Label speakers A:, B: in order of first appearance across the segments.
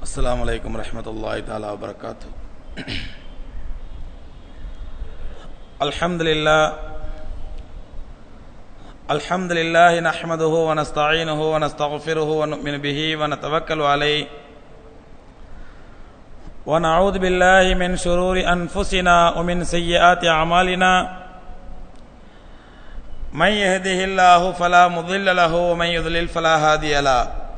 A: السلام عليكم ورحمة الله تعالى وبركاته الحمد لله الحمد لله نحمده ونستعينه ونستغفره ونؤمن به ونتوكل عليه ونعوذ بالله من شرور أنفسنا ومن سيئات أعمالنا من يهده الله فلا مضل له ومن يضلل فلا هادي له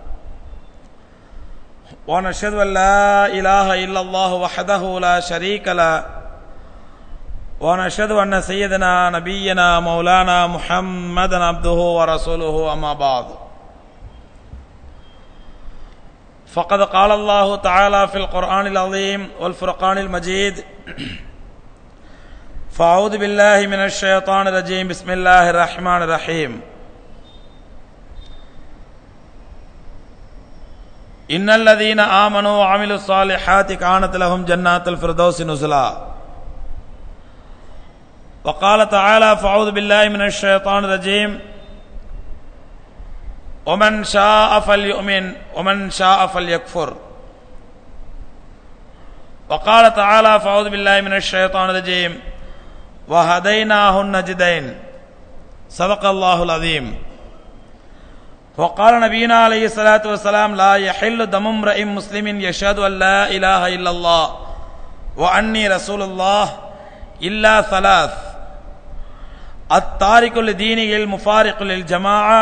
A: ونشهد أن لا إله إلا الله وحده لا شريك له ونشهد أن سيدنا نبينا مولانا محمدا عبده ورسوله أما بعد فقد قال الله تعالى في القرآن العظيم والفرقان المجيد فأعوذ بالله من الشيطان الرجيم بسم الله الرحمن الرحيم إن الذين آمنوا وعملوا الصالحات كانت لهم جنات الفردوس نزلا وقال تعالى فأعوذ بالله من الشيطان الرجيم ومن شاء فليؤمن ومن شاء فليكفر وقال تعالى فأعوذ بالله من الشيطان الرجيم وهديناه النجدين صدق الله العظيم وقال نبينا عليه الصلاة والسلام لا يحل دم امرئ مسلم يشهد أن لا إله إلا الله وأني رسول الله إلا ثلاث التارك لدينه المفارق للجماعة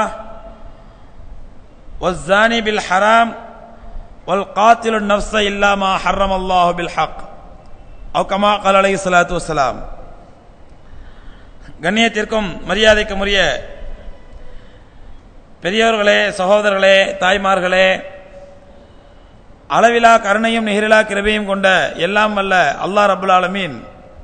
A: والزاني بالحرام والقاتل النفس إلا ما حرم الله بالحق أو كما قال عليه الصلاة والسلام கண்ணியத்திற்கும் மரியாதைக்கும் உரிய பெரியவர்களே சகோதரர்களே தாய்மார்களே அளவிலா கருணையும் நிகரிலா கிருபையும் கொண்ட எல்லாம் வல்ல அல்லாஹ் ரபுல் ஆலமீன்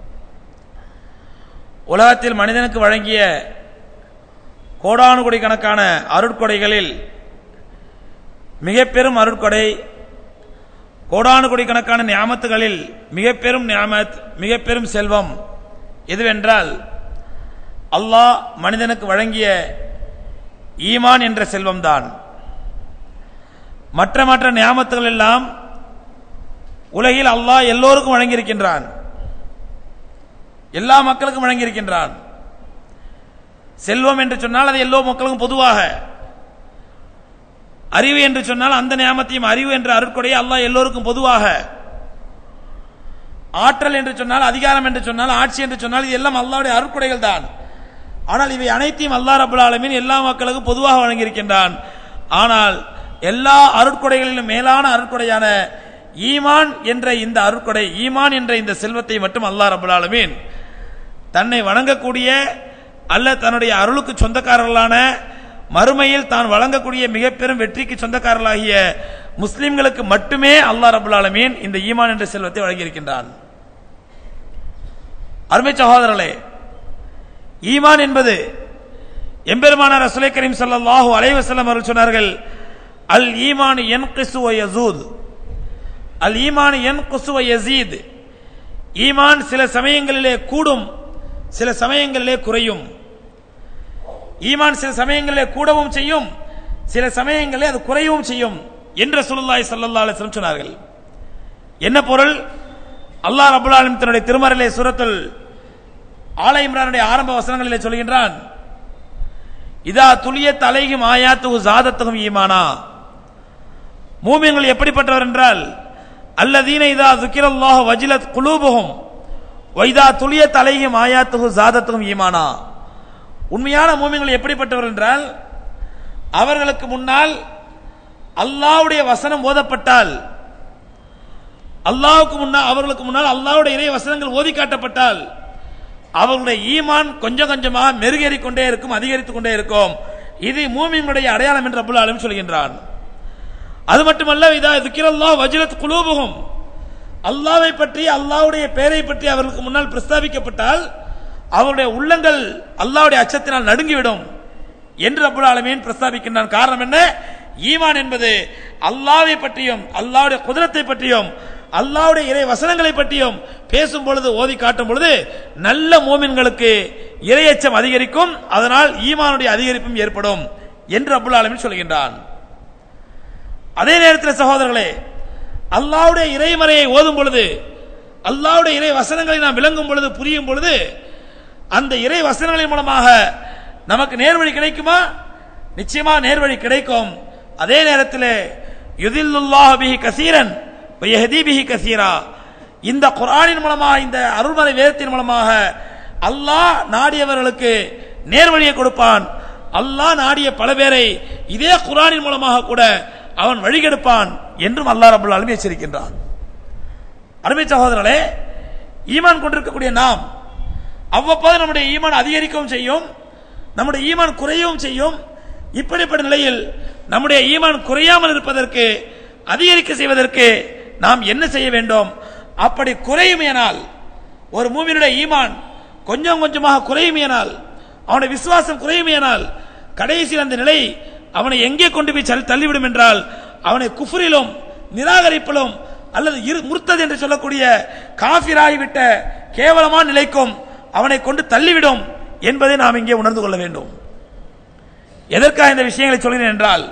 A: உலகத்தில் மனிதனுக்கு வழங்கிய கோடானு கோடி கணக்கான அருட்கொடைகளில் மிக பெரும் அருட்கொடை கோடானு கோடி கணக்கான ஞாமத்துகளில் மிக பெரும் ஞாமத் மிக பெரும் செல்வம் எதுவென்றால் அல்லாஹ் மனிதனுக்கு வழங்கிய ஈமான் என்ற செல்வம்தான் மற்ற மற்ற நியாமத்துகள் எல்லாம் உலகில் அல்லாஹ் எல்லோருக்கும் வழங்கியிருக்கின்றான் எல்லா மக்களுக்கும் வழங்கியிருக்கின்றான் செல்வம் என்று சொன்னால் அது எல்லோ மக்களுக்கும் பொதுவாக அறிவு என்று சொன்னால் அந்த நியாமத்தையும் அறிவு என்ற அருட்கொடையை அல்லாஹ் எல்லோருக்கும் பொதுவாக ஆற்றல் என்று சொன்னால் அதிகாரம் என்று சொன்னால் ஆட்சி என்று சொன்னால் இது எல்லாம் அல்லாவுடைய அருட்கொடைகள் தான் ஆனால் இவை அனைத்தையும் அல்லா ரபுல் ஆலமின் எல்லா மக்களுக்கும் பொதுவாக வழங்கியிருக்கின்றான் ஆனால் எல்லா அருட்கொடைகளிலும் மேலான அருட்கொடையான ஈமான் என்ற இந்த அருட்கொடை ஈமான் என்ற இந்த செல்வத்தை மட்டும் அல்லா ரபுல் ஆலமீன் தன்னை வணங்கக்கூடிய அல்ல தன்னுடைய அருளுக்கு சொந்தக்காரர்களான மறுமையில் தான் வழங்கக்கூடிய மிக பெரும் வெற்றிக்கு சொந்தக்காரர்களாகிய முஸ்லிம்களுக்கு மட்டுமே அல்லா ரபுல் ஆலமீன் இந்த ஈமான் என்ற செல்வத்தை வழங்கியிருக்கின்றான் அருமை சகோதரர்களே ஈமான் என்பது எம்பெருமான ரசுலை கரீம் சல்லாஹூ அலைவசல்லம் அவர்கள் சொன்னார்கள் அல் ஈமான் என் கிசுவ யசூத் அல் ஈமான் என் குசுவ யசீத் ஈமான் சில சமயங்களிலே கூடும் சில சமயங்களிலே குறையும் ஈமான் சில சமயங்களிலே கூடவும் செய்யும் சில சமயங்களிலே அது குறையவும் செய்யும் என்று சுல்லாய் சல்லா அலிஸ்லம் சொன்னார்கள் என்ன பொருள் அல்லாஹ் ரபுல் ஆலம் தன்னுடைய திருமறையிலே சுரத்துல் ஆல இம்ரானுடைய ஆரம்ப வசனங்களிலே சொல்கின்றான் இதா துளிய தலைகும் ஆயாத்து சாதத்தகும் ஈமானா மூமியங்கள் எப்படிப்பட்டவர் என்றால் அல்லதீன இதா துக்கிரல்லாஹ் வஜிலத் குலூபுகும் வைதா துளிய தலைகும் ஆயாத்துகு சாதத்துகும் ஈமானா உண்மையான மூமியங்கள் எப்படிப்பட்டவர் என்றால் அவர்களுக்கு முன்னால் அல்லாவுடைய வசனம் ஓதப்பட்டால் அல்லாவுக்கு முன்னால் அவர்களுக்கு முன்னால் அல்லாவுடைய இறை வசனங்கள் ஓதி காட்டப்பட்டால் அவர்களுடைய ஈமான் கொஞ்சம் கொஞ்சமாக மெருகேறிக் கொண்டே இருக்கும் அதிகரித்துக் கொண்டே இருக்கும் இது மூமிங்களுடைய அடையாளம் என்று அபுல் ஆலம் சொல்கின்றான் அது மட்டுமல்ல இதா இதுக்கிறல்லா வஜிலத் குலூபுகும் அல்லாவை பற்றி அல்லாவுடைய பெயரை பற்றி அவர்களுக்கு முன்னால் பிரஸ்தாபிக்கப்பட்டால் அவருடைய உள்ளங்கள் அல்லாவுடைய அச்சத்தினால் நடுங்கிவிடும் என்று அபுல் ஆலமீன் பிரஸ்தாபிக்கின்றான் காரணம் என்ன ஈமான் என்பது அல்லாவை பற்றியும் அல்லாவுடைய குதிரத்தை பற்றியும் அல்லாவுடைய இறை வசனங்களை பற்றியும் பேசும் பொழுது ஓதி காட்டும் பொழுது நல்ல மோமின்களுக்கு இரையச்சம் அதிகரிக்கும் அதனால் ஈமானுடைய அதிகரிப்பும் ஏற்படும் என்று அபுல் ஆலமின் சொல்கின்றான் அதே நேரத்தில் சகோதரர்களே அல்லாஹ்வுடைய இறைமறையை ஓதும் பொழுது அல்லாஹ்வுடைய இறை வசனங்களை நாம் விளங்கும் பொழுது புரியும் பொழுது அந்த இறை வசனங்களின் மூலமாக நமக்கு நேர்வழி கிடைக்குமா நிச்சயமா நேர்வழி கிடைக்கும் அதே நேரத்தில் யுதில்லுல்லாஹ் பிஹி கசீரன் வயஹதி பிஹி கசீரா இந்த குர்ஆனின் மூலமாக இந்த அருள்மறை வேதத்தின் மூலமாக அல்லாஹ் நாடியவர்களுக்கு நேர்வழியை கொடுப்பான் அல்லாஹ் நாடிய பல பேரை இதே குர்ஆனின் மூலமாக கூட அவன் வழிகெடுப்பான் என்றும் அல்லாஹ் ரபுல் ஆலமீன் எச்சரிக்கின்றான் அருமை சகோதரர்களே ஈமான் கொண்டிருக்கக்கூடிய நாம் அவ்வப்போது நம்முடைய ஈமான் அதிகரிக்கவும் செய்யும் நம்முடைய ஈமான் குறையவும் செய்யும் இப்படிப்பட்ட நிலையில் நம்முடைய ஈமான் குறையாமல் இருப்பதற்கு அதிகரிக்க செய்வதற்கு நாம் என்ன செய்ய வேண்டும் அப்படி குறையுமேனால் ஒரு மூவினுடைய ஈமான் கொஞ்சம் கொஞ்சமாக குறையுமேனால் அவனுடைய விசுவாசம் குறையுமேனால் கடைசியில் அந்த நிலை அவனை எங்கே கொண்டு போய் சல்- தள்ளிவிடும் என்றால் அவனை குஃப்ரிலும் நிராகரிப்பிலும் அல்லது இரு முர்த்தது என்று சொல்லக்கூடிய காபிராகிவிட்ட கேவலமான நிலைக்கும் அவனை கொண்டு தள்ளிவிடும் என்பதை நாம் இங்கே உணர்ந்து கொள்ள வேண்டும் எதற்காக இந்த விஷயங்களை சொல்கிறேன் என்றால்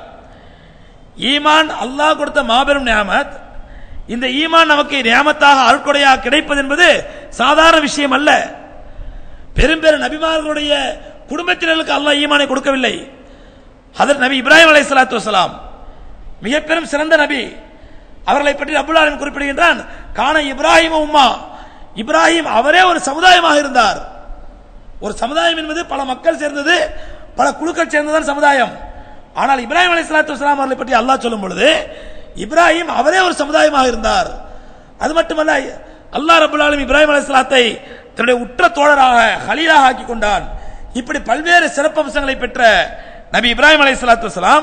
A: ஈமான் அல்லாஹ் கொடுத்த மாபெரும் நியாமத் இந்த ஈமான் நமக்கு நியாமத்தாக அருட்கொடையாக கிடைப்பது என்பது சாதாரண விஷயம் அல்ல பெரும் பெரும் நபிமார்களுடைய குடும்பத்தினருக்கு அல்லாஹ் ஈமானை கொடுக்கவில்லை ஹதரத் நபி இப்ராஹிம் அலை சலாத்து வசலாம் மிக பெரும் சிறந்த நபி அவர்களை பற்றி அபுல் ஆலமின் குறிப்பிடுகின்றான் காண இப்ராஹிம் உம்மா இப்ராஹிம் அவரே ஒரு சமுதாயமாக இருந்தார் ஒரு சமுதாயம் என்பது பல மக்கள் சேர்ந்தது பல குழுக்கள் சேர்ந்ததான் சமுதாயம் ஆனால் இப்ராஹிம் அலை சலாத்து வஸ்லாம் அவர்களை பற்றி அல்லாஹ் சொல்லும் பொழுது இப்ராஹிம் அவரே ஒரு சமுதாயமாக இருந்தார் அது மட்டுமல்ல அல்லாஹ் ரபுல் ஆலம் இப்ராஹிம் அலை சலாத்தை தன்னுடைய உற்ற தோழராக ஹலீலாக ஆக்கி கொண்டான் இப்படி பல்வேறு சிறப்பம்சங்களை பெற்ற நபி இப்ராஹிம் அலை சலாத்து வஸ்லாம்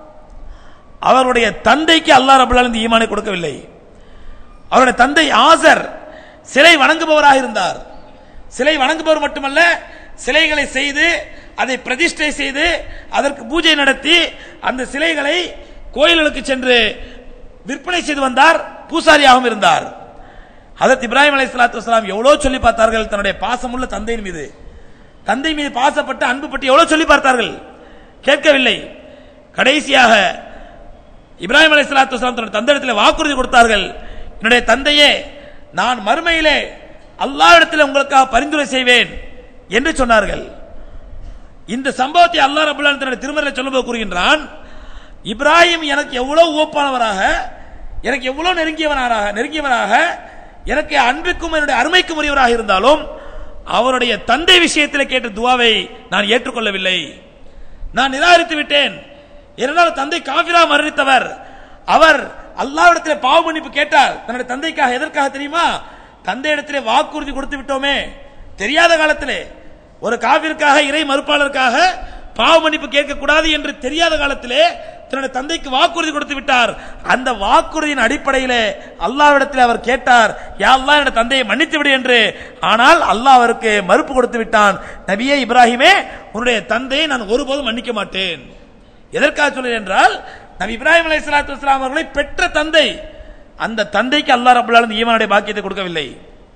A: அவருடைய தந்தைக்கு அல்லாஹ் ரபுல் ஆலம் இந்த ஈமானை கொடுக்கவில்லை அவருடைய தந்தை ஆசர் சிலை வணங்குபவராக இருந்தார் சிலை வணங்குபவர் மட்டுமல்ல சிலைகளை செய்து அதை பிரதிஷ்டை செய்து அதற்கு பூஜை நடத்தி அந்த சிலைகளை கோயில்களுக்கு சென்று விற்பனை செய்து வந்தார் பூசாரியாகவும் இருந்தார் ஹதரத் இப்ராஹிம் அலை சலாத்து வஸ்லாம் எவ்வளவு சொல்லி பார்த்தார்கள் தன்னுடைய பாசமுள்ள தந்தையின் மீது தந்தை மீது பாசப்பட்டு அன்பு பட்டு எவ்வளவு சொல்லி பார்த்தார்கள் கேட்கவில்லை கடைசியாக இப்ராஹிம் அலை சலாத்து வஸ்லாம் தன்னுடைய தந்தையிடத்தில் வாக்குறுதி கொடுத்தார்கள் என்னுடைய தந்தையே நான் மறுமையிலே அல்லாஹ்விடத்தில் உங்களுக்காக பரிந்துரை செய்வேன் என்று சொன்னார்கள் இந்த சம்பவத்தை அல்லாஹ் ரபுல்லா தன்னுடைய திருமறையில் சொல்லும்போது கூறுகின்றான் இப்ராஹிம் எனக்கு எவ்வளவு ஓப்பானவராக எனக்கு எவ்வளவு நெருங்கியவனாக நெருங்கியவராக எனக்கு அன்பிற்கும் என்னுடைய அருமைக்கும் உரியவராக இருந்தாலும் அவருடைய தந்தை விஷயத்தில் கேட்ட துவாவை நான் ஏற்றுக்கொள்ளவில்லை நான் நிராகரித்து விட்டேன் ஏனென்றால் தந்தை காபிரா மரணித்தவர் அவர் அல்லாவிடத்தில் பாவ மன்னிப்பு கேட்டார் தன்னுடைய தந்தைக்காக எதற்காக தெரியுமா தந்தையிடத்திலே வாக்குறுதி கொடுத்து விட்டோமே தெரியாத காலத்திலே ஒரு காவிற்காக இறை மறுப்பாளருக்காக பாவ மன்னிப்பு கேட்கக்கூடாது என்று தெரியாத காலத்திலே தன்னுடைய தந்தைக்கு வாக்குறுதி கொடுத்து விட்டார் அந்த வாக்குறுதியின் அடிப்படையிலே அல்லாவிடத்தில் அவர் கேட்டார் யா அல்லாஹ் என்னுடைய தந்தையை மன்னித்து விடு என்று ஆனால் அல்லாஹ் அவருக்கு மறுப்பு கொடுத்து விட்டான் நபியே இப்ராஹிமே உன்னுடைய தந்தையை நான் ஒருபோதும் மன்னிக்க மாட்டேன் எதற்காக சொல்கிறேன் என்றால் நபி இப்ராஹிம் அலை சலாத்து வஸ்லாம் அவர்களை பெற்ற தந்தை அந்த தந்தைக்கு அல்லாஹ் ரபுல் ஆலமீன் ஈமானுடைய பாக்கியத்தை கொடுக்கவில்லை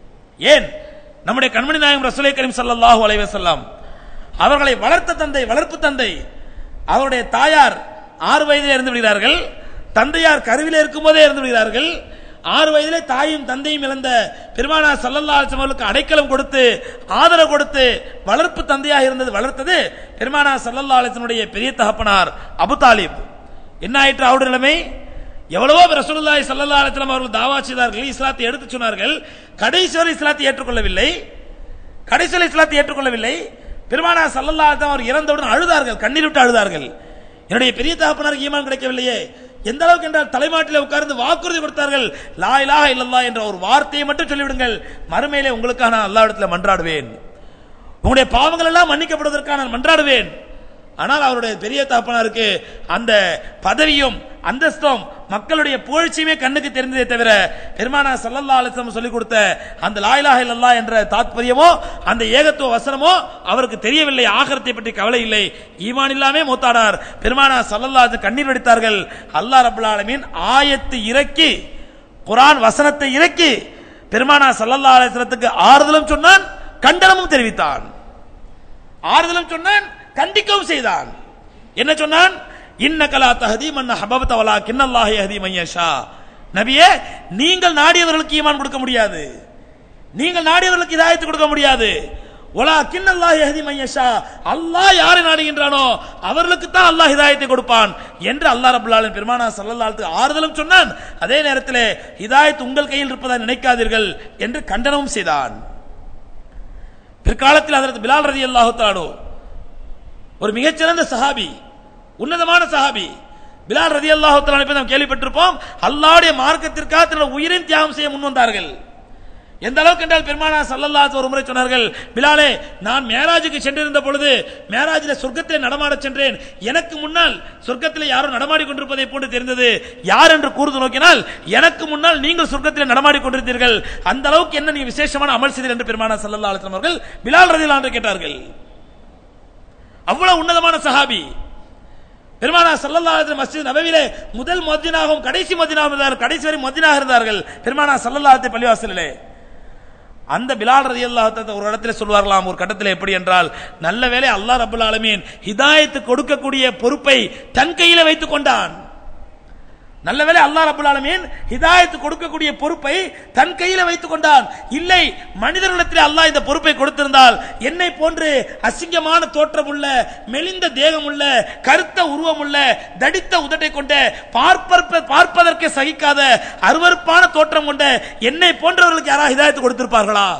A: ஏன் நம்முடைய கண்மணி நாயகம் ரசூலை கரீம் ஸல்லல்லாஹு அலைஹி வஸல்லம் அவர்களை வளர்த்த தந்தை வளர்ப்பு தந்தை அவருடைய தாயார் ஆறு வயதிலே இருந்து விடுகிறார்கள் தந்தையார் கருவிலே இருக்கும்போதே இருந்து விடுகிறார்கள் ஆறு வயதிலே தாயும் தந்தையும் இழந்த பெருமானா சல்லல்லா அலிஸ்லாம் அவர்களுக்கு அடைக்கலம் கொடுத்து ஆதரவு கொடுத்து வளர்ப்பு தந்தையாக இருந்தது வளர்த்தது பெருமானா சல்லல்லா அலிஸ்லமுடைய பெரிய தகப்பனார் அபு தாலிப் என்ன ஆயிற்று அவருடைய நிலைமை எவ்வளவோ ரசூலுல்லாஹி ஸல்லல்லாஹு அலைஹி வஸல்லம் அவர்கள் தாவா செய்தார்கள் இஸ்லாத்தை எடுத்து சொன்னார்கள் கடைசி வரை இஸ்லாத்தை ஏற்றுக்கொள்ளவில்லை கடைசி வரை இஸ்லாத்தை ஏற்றுக்கொள்ளவில்லை பெருமானா சல்லல்லாஹு அலைஹி வஸல்லம் அவர் இறந்தவுடன் அழுதார்கள் கண்ணீர் விட்டு அழுதார்கள் என்னுடைய பெரிய தகப்பனாருக்கு ஈமான் கிடைக்கவில்லையே எந்த அளவுக்கு என்றால் தலைமாட்டில் உட்கார்ந்து வாக்குறுதி கொடுத்தார்கள் லா இலாஹ இல்லல்லாஹ் என்ற ஒரு வார்த்தையை மட்டும் சொல்லிவிடுங்கள் மறுமையிலே உங்களுக்காக நான் அல்லாஹ்விடத்தில் மன்றாடுவேன் உங்களுடைய பாவங்கள் எல்லாம் மன்னிக்கப்படுவதற்காக நான் மன்றாடுவேன் ஆனால் அவருடைய பெரிய தகப்பனாருக்கு அந்த பதவியும் அந்தஸ்தும் மக்களுடைய புகழ்ச்சியுமே கண்ணுக்கு தெரிந்ததே தவிர பெருமானா சல்லல்லா அலிஸ்லம் சொல்லிக் கொடுத்த அந்த லாயிலாக இல்லல்லா என்ற தாத்பரியமோ அந்த ஏகத்துவ வசனமோ அவருக்கு தெரியவில்லை ஆகரத்தை பற்றி கவலை இல்லை ஈமான் இல்லாமே மூத்தாடார் பெருமானா சல்லல்லா அலிஸ்லம் கண்ணீர் வெடித்தார்கள் அல்லாஹ் ரபுல் ஆலமீன் ஆயத்து இறக்கி குரான் வசனத்தை இறக்கி பெருமானா சல்லல்லா அலிஸ்லத்துக்கு ஆறுதலும் சொன்னான் கண்டனமும் தெரிவித்தான் ஆறுதலும் சொன்னான் கண்டிக்கவும் செய்தான் என்ன சொன்னான் இன்ன கலா தஹதி மன்ன ஹபபத வலா கின்னல்லாஹி யஹதி மையஷா நபியே நீங்கள் நாடியவர்களுக்கு ஈமான் கொடுக்க முடியாது நீங்கள் நாடியவர்களுக்கு இதாயத்து கொடுக்க முடியாது ஒலா கிண்ணல்லாஹ் யஹ்தி மையஷா அல்லாஹ் யாரை நாடுகின்றானோ அவர்களுக்கு தான் அல்லாஹ் ஹிதாயத்தை கொடுப்பான் என்று அல்லாஹ் ரப்பல் ஆலமீன் பெருமானா ஸல்லல்லாஹு அலைஹி ஆறுதலும் சொன்னான் அதே நேரத்தில் ஹிதாயத் உங்கள் கையில் இருப்பதா நினைக்காதீர்கள் என்று கண்டனமும் செய்தான் பிற்காலத்தில் அதற்கு பிலால் ரலியல்லாஹு தஆலா ஒரு மிகச்சிறந்த சஹாபி உன்னதமான சஹாபி பிலால் ரலியல்லாஹு தஆலா பற்றி நாம் கேள்விப்பட்டிருப்போம் அல்லாஹ்வுடைய மார்க்கத்திற்காக தன்னுடைய உயிரின் தியாகம் செய்ய முன் வந்தார்கள் எந்த அளவுக்கு என்றால் பெருமானா சல்லல்லாஹு ஒரு முறை சொன்னார்கள் பிலாலே நான் மேராஜுக்கு சென்றிருந்த பொழுது மேராஜில் சொர்க்கத்திலே நடமாடச் சென்றேன் எனக்கு முன்னால் சொர்க்கத்திலே யாரோ நடமாடி கொண்டிருப்பதை போன்று தெரிந்தது யார் என்று கூர்ந்து நோக்கினால் எனக்கு முன்னால் நீங்கள் சொர்க்கத்திலே நடமாடி கொண்டிருந்தீர்கள் அந்த அளவுக்கு என்ன நீங்க விசேஷமான அமல் செய்தீர்கள் என்று பெருமானா சல்லல்லாஹு அலைஹி வஸல்லம் அவர்கள் பிலால் ரலியல்லாஹு அன்ஹு கேட்டார்கள் அவ்வளவு உன்னதமான சஹாபி பெருமானா சல்லல்லாஹு அலைஹி வஸல்லம் மஸ்ஜித் நபவியிலே முதல் மொத்தினாகவும் கடைசி மொத்தினாகவும் இருந்தார்கள் கடைசி வரை மொத்தினாக இருந்தார்கள் பெருமானா சல்லல்லாஹு அலைஹி பள்ளிவாசலிலே அந்த பிலால் ரதி ஒரு இடத்துல சொல்வார்களாம் ஒரு கட்டத்தில் எப்படி என்றால் நல்ல வேளை அல்லாஹ் ரபுல் ஆலமீன் ஹிதாயத்து கொடுக்கக்கூடிய பொறுப்பை தன் கையில வைத்துக் கொண்டான் நல்ல வேளை அல்லாஹ் ரபுல் ஆலமீன் ஹிதாயத்து கொடுக்கக்கூடிய பொறுப்பை தன் கையில வைத்துக் கொண்டான் இல்லை மனிதர்களிடத்தில் அல்லாஹ் இந்த பொறுப்பை கொடுத்திருந்தால் என்னை போன்று அசிங்கமான தோற்றம் உள்ள மெலிந்த தேகம் உள்ள கருத்த உருவம் உள்ள தடித்த உதட்டை கொண்ட பார்ப்பற்ப பார்ப்பதற்கு சகிக்காத அருவருப்பான தோற்றம் கொண்ட என்னை போன்றவர்களுக்கு யாரா ஹிதாயத்து கொடுத்திருப்பார்களா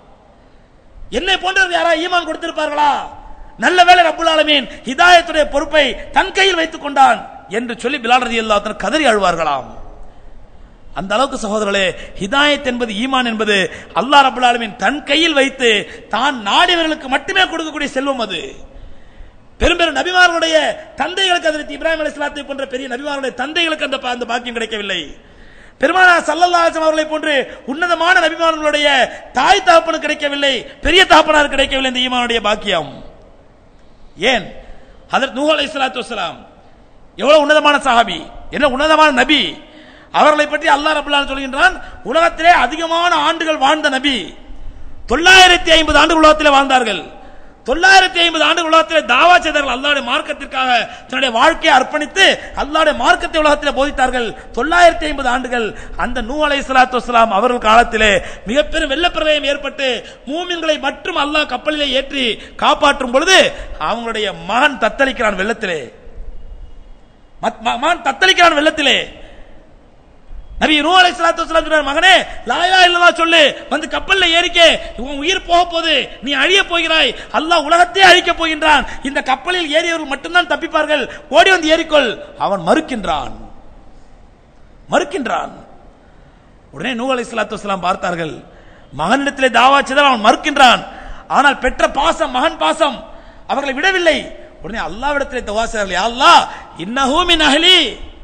A: என்னை போன்றவர்கள் யாரா ஈமான் கொடுத்திருப்பார்களா நல்ல வேளை ரப்புல் ஆலமீன் ஹிதாயத்துடைய பொறுப்பை தன் கையில் வைத்துக் கொண்டான் என்று சொல்லி பிலால் ரதி அல்லாஹ் கதறி அழுவார்களாம் அந்த அளவுக்கு சகோதரர்களே ஹிதாயத் என்பது ஈமான் என்பது அல்லாஹ் ரபுல் ஆலமீன் தன் கையில் வைத்து தான் நாடியவர்களுக்கு மட்டுமே கொடுக்கக்கூடிய செல்வம் அது பெரும் பெரும் நபிமார்களுடைய தந்தைகளுக்கு அதற்கு இப்ராஹிம் அலைஹிஸ்ஸலாத்தை போன்ற பெரிய நபிமார்களுடைய தந்தைகளுக்கு அந்த பா- அந்த பாக்கியம் கிடைக்கவில்லை பெருமானா சல்லல்லாஹு அலைஹி வஸல்லம் அவர்களை போன்று உன்னதமான நபிமார்களுடைய தாய் தகப்பனுக்கு கிடைக்கவில்லை பெரிய தகப்பனார் கிடைக்கவில்லை இந்த ஈமானுடைய பாக்கியம் ஏன் ஹதரத் நூஹ் அலைஹிஸ்ஸலாத்து வஸலாம் எவ்வளவு உன்னதமான சஹாபி என்ன உன்னதமான நபி அவர்களை பற்றி அல்லாஹ் ரபுல்லா சொல்கின்றான் உலகத்திலே அதிகமான ஆண்டுகள் வாழ்ந்த நபி தொள்ளாயிரத்தி ஐம்பது ஆண்டு உலகத்திலே வாழ்ந்தார்கள் தொள்ளாயிரத்தி ஐம்பது ஆண்டு உலகத்திலே தாவா செய்தார்கள் அல்லாவுடைய மார்க்கத்திற்காக தன்னுடைய வாழ்க்கையை அர்ப்பணித்து அல்லாவுடைய மார்க்கத்தை உலகத்திலே போதித்தார்கள் தொள்ளாயிரத்தி ஐம்பது ஆண்டுகள் அந்த நூ அலை சலாத்து வசலாம் அவர்கள் காலத்திலே மிகப்பெரும் வெள்ளப்பிரளயம் ஏற்பட்டு மூமின்களை மட்டும் அல்லாஹ் கப்பலிலே ஏற்றி காப்பாற்றும் பொழுது அவங்களுடைய மகன் தத்தளிக்கிறான் வெள்ளத்திலே மத்- ம- மகன் தத்தளிக்கிறான் வெள்ளத்திலே நபி நூ அலை சலாத்து வசலாம் சொன்னார் மகனே லாயா இல்லவா சொல்லு வந்து கப்பல்ல ஏறிக்கே உன் உயிர் போக போகுது நீ அழிய போகிறாய் அல்லாஹ் உலகத்தையே அழிக்க போகின்றான் இந்த கப்பலில் ஏறியவர்கள் மட்டும்தான் தப்பிப்பார்கள் ஓடி வந்து ஏறிக்கொள் அவன் மறுக்கின்றான் மறுக்கின்றான் உடனே நூ அலை சலாத்து வசலாம் பார்த்தார்கள் மகனிடத்திலே தாவா செய்தால் அவன் மறுக்கின்றான் ஆனால் பெற்ற பாசம் மகன் பாசம் அவர்களை விடவில்லை உடனே அல்லாவிடத்திலே தவா செய்தார்கள் யா அல்லாஹ் இன்னஹூ மின் அஹ்லி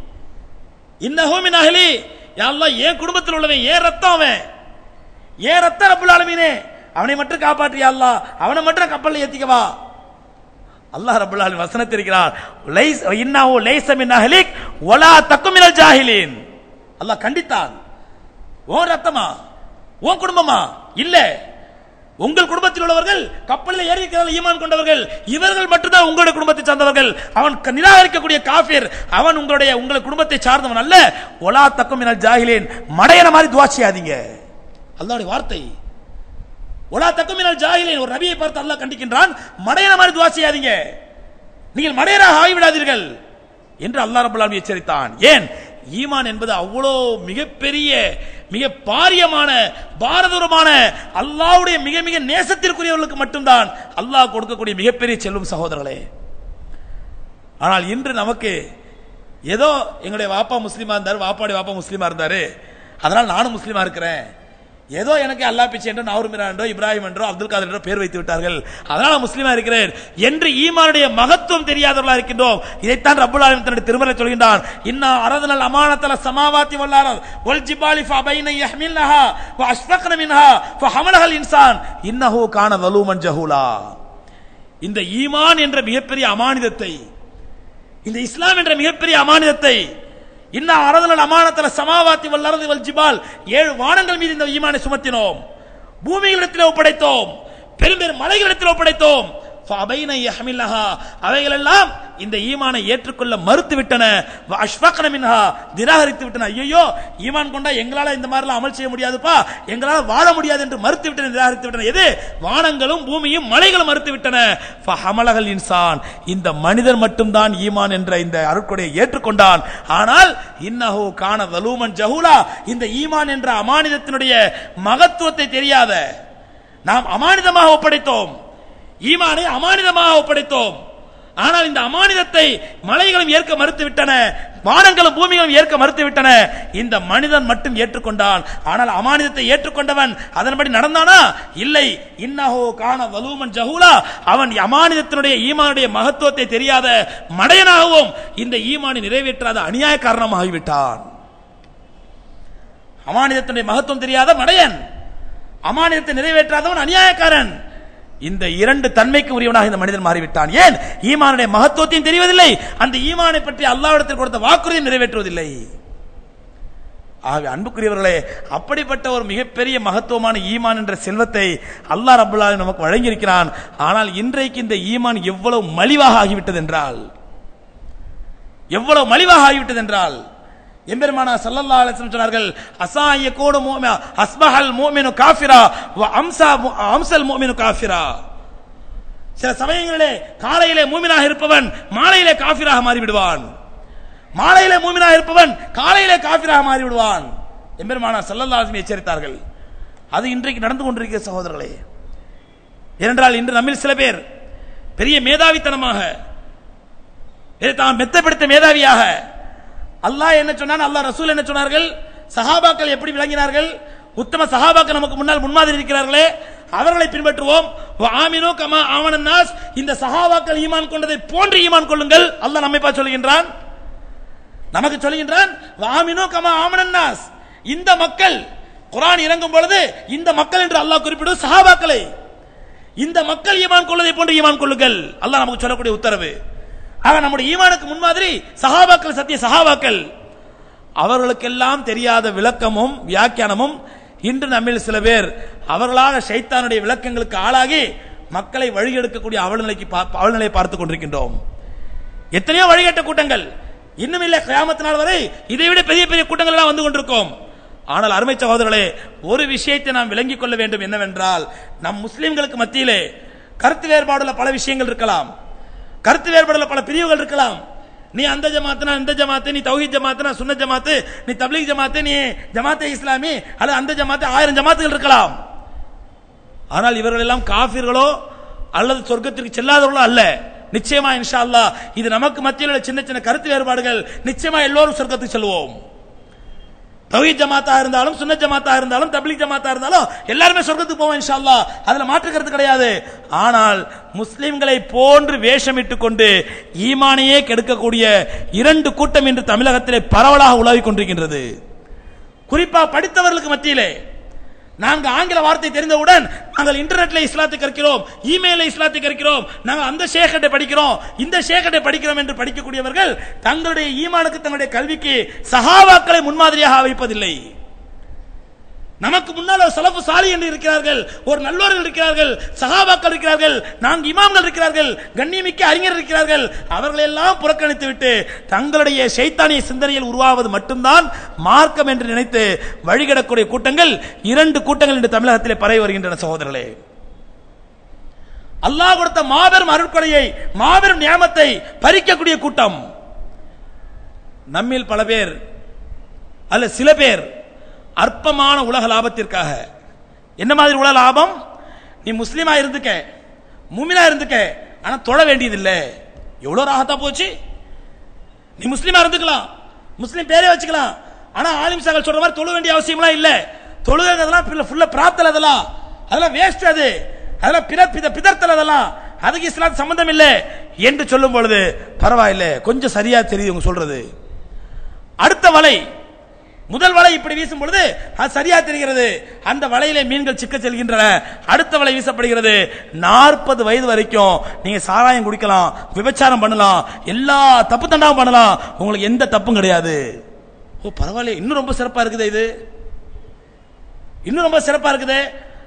A: இன்னஹூ மின் அஹ்லி யா அல்லாஹ் என் குடும்பத்தில் உள்ளவன் ஏன் ரத்தம் அவன் ஏன் ரத்த ரப்புல் ஆலமீனே அவனை மட்டும் காப்பாற்றியா அல்லாஹ் அவனை மட்டும் கப்பல்ல ஏத்திக்கவா அல்லாஹ் ரப்பல் ஆலமீன் வசனத்திருக்கிறார் லைஸ் இன்னஹு லைஸ மின் அஹ்லிக் வலா தக்கும் மினல் ஜாஹிலீன் அல்லாஹ் கண்டித்தான் உன் ரத்தமா உன் குடும்பமா இல்ல உங்கள் குடும்பத்தில் உள்ளவர்கள் கப்பலில் ஏறி இருக்கிறார்கள் ஈமான் கொண்டவர்கள் இவர்கள் மட்டும்தான் உங்களுடைய குடும்பத்தை சார்ந்தவர்கள் அவன் க- நிராகரிக்கக்கூடிய காஃபிர் அவன் உங்களுடைய உங்கள் குடும்பத்தை சார்ந்தவன் அல்ல ஒலா தக்கும் மினல் ஜாஹிலீன் மடையன மாதிரி துவா செய்யாதீங்க அல்லாஹ்வுடைய வார்த்தை ஒலா தக்கும் மினல் ஜாஹிலீன் ஒரு நபியை பார்த்து அல்லாஹ் கண்டிக்கின்றான் மடையன மாதிரி துவா செய்யாதீங்க நீங்கள் மடையராக ஆகிவிடாதீர்கள் என்று அல்லாஹ் ரப்பல் ஆலமீன் எச்சரித்தான் ஏன் ஈமான் என்பது அவ்வளோ மிகப்பெரிய மிக பாரியமான பாரதூரமான அல்லாஹ்வுடைய மிக மிக நேசத்திற்குரியவர்களுக்கு மட்டும்தான் அல்லாஹ் கொடுக்கக்கூடிய மிகப்பெரிய செல்வம் சகோதரர்களே ஆனால் இன்று நமக்கு ஏதோ எங்களுடைய வாப்பா முஸ்லீமா இருந்தார் வாப்பாடைய வாப்பா முஸ்லீமா இருந்தாரு அதனால் நானும் முஸ்லீமா இருக்கிறேன் ஏதோ எனக்கு அல்லா பிச்சை என்றோ நவருமிரா என்றோ இப்ராஹிம் என்றோ அப்துல் காதர் என்றோ பேர் வைத்து விட்டார்கள் அதனால் நான் முஸ்லீமா இருக்கிறேன் என்று ஈமானுடைய மகத்துவம் தெரியாதவர்களா இருக்கின்றோம் இதைத்தான் ரப்புல் ஆலமீன் தன்னுடைய திருமலை சொல்கின்றான் இன்னா அரதனல் அமானத்தல சமாவாத்தி வல்லாரத் வல் ஜிபாலி ஃபபைன யஹ்மில்னஹா வ அஷ்ஃபக்ன மின்ஹா ஃபஹமலஹல் இன்சான் இன்னஹு கான வலூமன் ஜஹூலா இந்த ஈமான் என்ற மிகப்பெரிய அமானிதத்தை இந்த இஸ்லாம் என்ற மிகப்பெரிய அமானிதத்தை இன்ன அரதலன் அமானத்தல சமாவாத்தி வல்லரது வல் ஜிபால் ஏழு வானங்கள் மீது இந்த ஈமானை சுமத்தினோம் பூமிகளிடத்தில் ஒப்படைத்தோம் பெரும் பெரும் மலைகளிடத்தில் ஒப்படைத்தோம் ஃபஅபைன யஹ்மிலஹா அவைகளெல்லாம் இந்த ஈமானை ஏற்றுக்கொள்ள மறுத்து விட்டன வ அஷ்ஃபக்ன மின்ஹா நிராகரித்து விட்டன ஐயோ ஈமான் கொண்டா எங்களால இந்த மாதிரிலாம் அமல் செய்ய முடியாதுப்பா எங்களால வாழ முடியாது என்று மறுத்து விட்டன நிராகரித்து விட்டன எது வானங்களும் பூமியும் மலைகளும் மறுத்து விட்டன ஃபஹமலகல் இன்சான் இந்த மனிதர் மட்டும்தான் ஈமான் என்ற இந்த அருட்கொடையை ஏற்றுக்கொண்டான் ஆனால் இன்னஹு கான வலூமன் ஜஹூலா இந்த ஈமான் என்ற அமானிதத்தினுடைய மகத்துவத்தை தெரியாத நாம் அமானிதமாக ஒப்படைத்தோம் ஈமானை அமானிதமாக ஒப்படைத்தோம் ஆனால் இந்த அமானிதத்தை மலைகளும் ஏற்க மறுத்து விட்டன வானங்களும் பூமிகளும் ஏற்க மறுத்து விட்டன இந்த மனிதன் மட்டும் ஏற்றுக்கொண்டான் ஆனால் அமானிதத்தை ஏற்றுக்கொண்டவன் அதன்படி நடந்தானா இல்லை இன்னஹோ கான வலூமன் ஜஹூலா அவன் அமானிதத்தினுடைய ஈமானுடைய மகத்துவத்தை தெரியாத மடையனாகவும் இந்த ஈமானை நிறைவேற்றாத அநியாய காரணமாகிவிட்டான் அமானிதத்தினுடைய மகத்துவம் தெரியாத மடையன் அமானிதத்தை நிறைவேற்றாதவன் அநியாயக்காரன் இந்த இரண்டு தன்மைக்கு உரியவனாக இந்த மனிதன் மாறிவிட்டான் ஏன் ஈமானுடைய மகத்துவத்தையும் தெரிவதில்லை அந்த ஈமானை பற்றி அல்லாவிடத்தில் கொடுத்த வாக்குறுதியை நிறைவேற்றுவதில்லை ஆகவே அன்புக்குரியவர்களே அப்படிப்பட்ட ஒரு மிகப்பெரிய மகத்துவமான ஈமான் என்ற செல்வத்தை அல்லாஹ் ரபுல்லா நமக்கு வழங்கியிருக்கிறான் ஆனால் இன்றைக்கு இந்த ஈமான் எவ்வளவு மலிவாக ஆகிவிட்டது என்றால் எவ்வளவு மலிவாக ஆகிவிட்டது என்றால் எம்பெருமானா ஸல்லல்லாஹு அலைஹி வஸல்லம் சொன்னார்கள் அசாய கோடு முஃமினா அஸ்பஹல் முஃமினு காஃபிரா வ அம்சா அம்சல் முஃமினு காஃபிரா சில சமயங்களிலே காலையிலே மூமினாக இருப்பவன் மாலையிலே காஃபிராக மாறி விடுவான் மாலையிலே மூமினாக இருப்பவன் காலையிலே காஃபிராக மாறி விடுவான் எம்பெருமானா ஸல்லல்லாஹு அலைஹி வஸல்லம் எச்சரித்தார்கள் அது இன்றைக்கு நடந்து கொண்டிருக்கிற சகோதரர்களே ஏனென்றால் இன்று நம்மில் சில பேர் பெரிய மேதாவித்தனமாக இதை தாம் மெத்தப்படுத்த மேதாவியாக அல்லாஹ் என்ன சொன்னான் அல்லாஹ் ரசூல் என்ன சொன்னார்கள் சஹாபாக்கள் எப்படி விளங்கினார்கள் உத்தம சஹாபாக்கள் நமக்கு முன்னால் முன்மாதிரி இருக்கிறார்களே அவர்களை பின்பற்றுவோம் ஆமினோ கமா ஆமனன் நாஸ் இந்த சஹாபாக்கள் ஈமான் கொண்டதை போன்று ஈமான் கொள்ளுங்கள் அல்லாஹ் நம்மை பார்த்து சொல்கின்றான் நமக்கு சொல்கின்றான் ஆமினோ கமா ஆமனன் நாஸ் இந்த மக்கள் குர்ஆன் இறங்கும் பொழுது இந்த மக்கள் என்று அல்லாஹ் குறிப்பிடும் சஹாபாக்களை இந்த மக்கள் ஈமான் கொள்வதை போன்று ஈமான் கொள்ளுங்கள் அல்லாஹ் நமக்கு சொல்லக்கூடிய உத்தரவு ஆக நம்முடைய ஈமானுக்கு முன்மாதிரி சஹாபாக்கள் சத்திய சஹாபாக்கள் அவர்களுக்கெல்லாம் தெரியாத விளக்கமும் வியாக்கியானமும் இன்று நம்மில் சில பேர் அவர்களாக ஷைத்தானுடைய விளக்கங்களுக்கு ஆளாகி மக்களை வழிகெடுக்கக்கூடிய அவழ்நிலைக்கு பா- அவழ்நிலையை பார்த்துக் கொண்டிருக்கின்றோம் எத்தனையோ வழிகட்ட கூட்டங்கள் இன்னும் இல்லை கயாமத்து நாள் வரை இதை விட பெரிய பெரிய கூட்டங்கள் எல்லாம் வந்து கொண்டிருக்கோம் ஆனால் அருமை சகோதரர்களே ஒரு விஷயத்தை நாம் விளங்கிக் கொள்ள வேண்டும் என்னவென்றால் நம் முஸ்லிம்களுக்கு மத்தியிலே கருத்து வேறுபாடுள்ள பல விஷயங்கள் இருக்கலாம் கருத்து வேறுபாடுள்ள பல பிரிவுகள் இருக்கலாம் நீ அந்த ஜமாத்து நான் இந்த ஜமாத்து நீ தௌஹீத் ஜமாத்து நான் சுன்ன ஜமாத்து நீ தப்லீக் ஜமாத்து நீ ஜமாத்தே இஸ்லாமி அல்லது அந்த ஜமாத்து ஆயிரம் ஜமாத்துகள் இருக்கலாம் ஆனால் இவர்கள் எல்லாம் காபிர்களோ அல்லது சொர்க்கத்திற்கு செல்லாதவர்களோ அல்ல நிச்சயமா இன்ஷா அல்லாஹ் இது நமக்கு மத்தியில் உள்ள சின்ன சின்ன கருத்து வேறுபாடுகள் நிச்சயமா எல்லோரும் சொர்க்கத்துக்கு செல்வோம் தௌஹீத் ஜமாத்தா இருந்தாலும் சுன்ன ஜமாத்தா இருந்தாலும் தப்லீக் ஜமாத்தா இருந்தாலும் எல்லாருமே சொர்க்கத்துக்கு போவோம் இன்ஷா அல்லாஹ் அதுல மாற்று கருத்து கிடையாது ஆனால் முஸ்லிம்களை போன்று வேஷமிட்டுக் கொண்டு ஈமானையே கெடுக்கக்கூடிய இரண்டு கூட்டம் இன்று தமிழகத்திலே பரவலாக உலாவிக் கொண்டிருக்கின்றது குறிப்பா படித்தவர்களுக்கு மத்தியிலே நாங்க ஆங்கில வார்த்தை தெரிந்தவுடன் நாங்கள் இன்டர்நெட்ல இஸ்லாத்தை கற்கிறோம் இமெயில இஸ்லாத்தை கற்கிறோம் நாங்கள் அந்த ஷேகட்டை படிக்கிறோம் இந்த ஷேகட்டை படிக்கிறோம் என்று படிக்கக்கூடியவர்கள் தங்களுடைய ஈமானுக்கு தங்களுடைய கல்விக்கு சஹாபாக்களை முன்மாதிரியாக வைப்பதில்லை நமக்கு முன்னால் ஒரு சலப்பு சாலி என்று இருக்கிறார்கள் ஒரு நல்லோர்கள் இருக்கிறார்கள் சஹாபாக்கள் இருக்கிறார்கள் நான்கு இமாம்கள் இருக்கிறார்கள் கண்ணியமிக்க அறிஞர் இருக்கிறார்கள் அவர்களை எல்லாம் புறக்கணித்து விட்டு தங்களுடைய சைத்தானிய சிந்தனையில் உருவாவது மட்டும்தான் மார்க்கம் என்று நினைத்து வழிகிடக்கூடிய கூட்டங்கள் இரண்டு கூட்டங்கள் இன்று தமிழகத்திலே பரவி வருகின்றன சகோதரர்களே அல்லாஹ் கொடுத்த மாபெரும் அருட்கொடையை மாபெரும் நியமத்தை பறிக்கக்கூடிய கூட்டம் நம்மில் பல பேர் அல்ல சில பேர் அற்பமான உலக லாபத்திற்காக என்ன மாதிரி உலக லாபம் நீ முஸ்லீமா இருந்துக்க மூமினா இருந்துக்க ஆனா தொழ வேண்டியதில்லை எவ்வளவு ராகத்தா போச்சு நீ முஸ்லீமா இருந்துக்கலாம் முஸ்லீம் பேரே வச்சுக்கலாம் ஆனா ஆலிம் சாகல் சொல்ற மாதிரி தொழ வேண்டிய அவசியம்லாம் இல்ல தொழுகிறதெல்லாம் ஃபுல்லா பிரார்த்தல் அதெல்லாம் அதெல்லாம் வேஸ்ட் அது அதெல்லாம் பிற பித பிதர்த்தல் அதெல்லாம் அதுக்கு இஸ்லாம் சம்பந்தம் இல்லை என்று சொல்லும் பொழுது பரவாயில்ல கொஞ்சம் சரியா தெரியுது உங்க சொல்றது அடுத்த வலை முதல் வலை இப்படி வீசும் பொழுது அது சரியா தெரிகிறது அந்த வலையிலே மீன்கள் சிக்க செல்கின்றன அடுத்த வலை வீசப்படுகிறது நாற்பது வயது வரைக்கும் நீங்க சாராயம் குடிக்கலாம் விபச்சாரம் பண்ணலாம் எல்லா தப்பு தண்டாவும் பண்ணலாம் உங்களுக்கு எந்த தப்பும் கிடையாது ஓ பரவாயில்ல இன்னும் ரொம்ப சிறப்பா இருக்குது இது இன்னும் ரொம்ப சிறப்பா இருக்குது